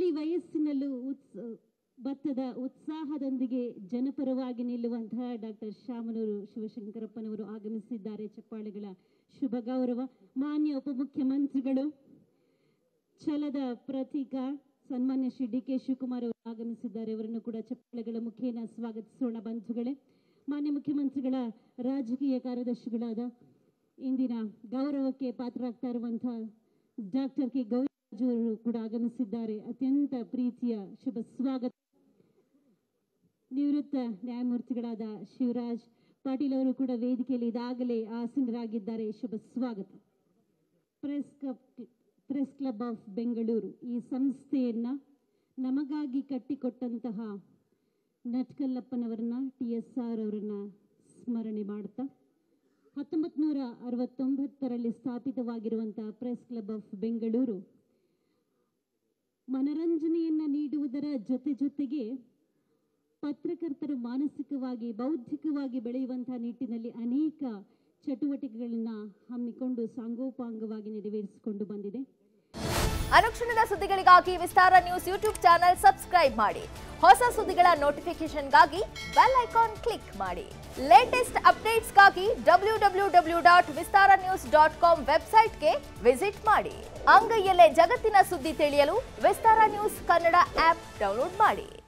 ಇಳಿ ವಯಸ್ಸಿನಲ್ಲೂ ಉತ್ಸ ಭತ್ತದ ಉತ್ಸಾಹದೊಂದಿಗೆ ಜನಪರವಾಗಿ ನಿಲ್ಲುವಂತಹ ಡಾಕ್ಟರ್ ಶಾಮನೂರು ಶಿವಶಂಕರಪ್ಪನವರು ಆಗಮಿಸಿದ್ದಾರೆ ಚಪ್ಪಾಳೆಗಳ ಶುಭ ಗೌರವ ಮಾನ್ಯ ಉಪಮುಖ್ಯಮಂತ್ರಿಗಳು ಛಲದ ಪ್ರತೀಕ ಸನ್ಮಾನ್ಯ ಶ್ರೀ ಡಿ ಕೆ ಶಿವಕುಮಾರ್ ಅವರು ಆಗಮಿಸಿದ್ದಾರೆ ಅವರನ್ನು ಕೂಡ ಚಪ್ಪಾಳೆಗಳ ಮುಖೇನ ಸ್ವಾಗತಿಸೋಣ ಬಂಧುಗಳೇ ಮಾನ್ಯ ಮುಖ್ಯಮಂತ್ರಿಗಳ ರಾಜಕೀಯ ಕಾರ್ಯದರ್ಶಿಗಳಾದ ಇಂದಿನ ಗೌರವಕ್ಕೆ ಪಾತ್ರರಾಗ್ತಾ ಇರುವಂತಹ ಡಾಕ್ಟರ್ ಕೆ ಗೌರಿರಾಜು ಅವರು ಕೂಡ ಆಗಮಿಸಿದ್ದಾರೆ ಅತ್ಯಂತ ಪ್ರೀತಿಯ ಶುಭ ಸ್ವಾಗತ ನಿವೃತ್ತ ನ್ಯಾಯಮೂರ್ತಿಗಳಾದ ಶಿವರಾಜ್ ಪಾಟೀಲ್ ಅವರು ಕೂಡ ವೇದಿಕೆಯಲ್ಲಿ ಇದಾಗಲೇ ಆಸೀನರಾಗಿದ್ದಾರೆ ಶುಭ ಸ್ವಾಗತ press club press club of Bengaluru ಈ ಸಂಸ್ಥೆಯನ್ನ ನಮಗಾಗಿ ಕಟ್ಟಿಕೊಟ್ಟಂತಹ ನಟ್ಕಲ್ಲಪ್ಪನವರನ್ನ ಟಿ ಎಸ್ ಆರ್ ಅವರನ್ನ ಸ್ಮರಣೆ ಮಾಡ್ತಾ ಹತ್ತೊಂಬತ್ತು ನೂರ ಅರವತ್ತೊಂಬತ್ತರಲ್ಲಿ ಸ್ಥಾಪಿತವಾಗಿರುವಂತಹ ಪ್ರೆಸ್ ಕ್ಲಬ್ ಆಫ್ ಬೆಂಗಳೂರು ಮನರಂಜನೆಯನ್ನ ನೀಡುವುದರ ಜೊತೆ ಜೊತೆಗೆ ಪತ್ರಕರ್ತರು ಮಾನಸಿಕವಾಗಿ ಬೌದ್ಧಿಕವಾಗಿ ಬೆಳೆಯುವಂತಹ ನಿಟ್ಟಿನಲ್ಲಿ ಅನೇಕ ಚಟುವಟಿಕೆಗಳನ್ನ ಹಮ್ಮಿಕೊಂಡು ಸಾಂಗೋಪಾಂಗವಾಗಿ ನೆರವೇರಿಸಿಕೊಂಡು ಬಂದಿದೆ ಅನುಕ್ಷಣದ ಸುದ್ದಿಗಳಿಗಾಗಿ Vistara news YouTube channel subscribe ಮಾಡಿ ಹೊಸ ಸುದ್ದಿಗಳ ನೋಟಿಫಿಕೇಶನ್ಗಾಗಿ ಬೆಲ್ ಐಕಾನ್ ಕ್ಲಿಕ್ ಮಾಡಿ ಲೇಟೆಸ್ಟ್ ಅಪ್ಡೇಟ್ಸ್ಗಾಗಿ W W W dot Vistara news dot com ವೆಬ್ಸೈಟ್ಗೆ ವಿಸಿಟ್ ಮಾಡಿ ಅಂಗೈಯಲ್ಲೇ ಜಗತ್ತಿನ ಸುದ್ದಿ ತಿಳಿಯಲು Vistara news Kannada app download ಮಾಡಿ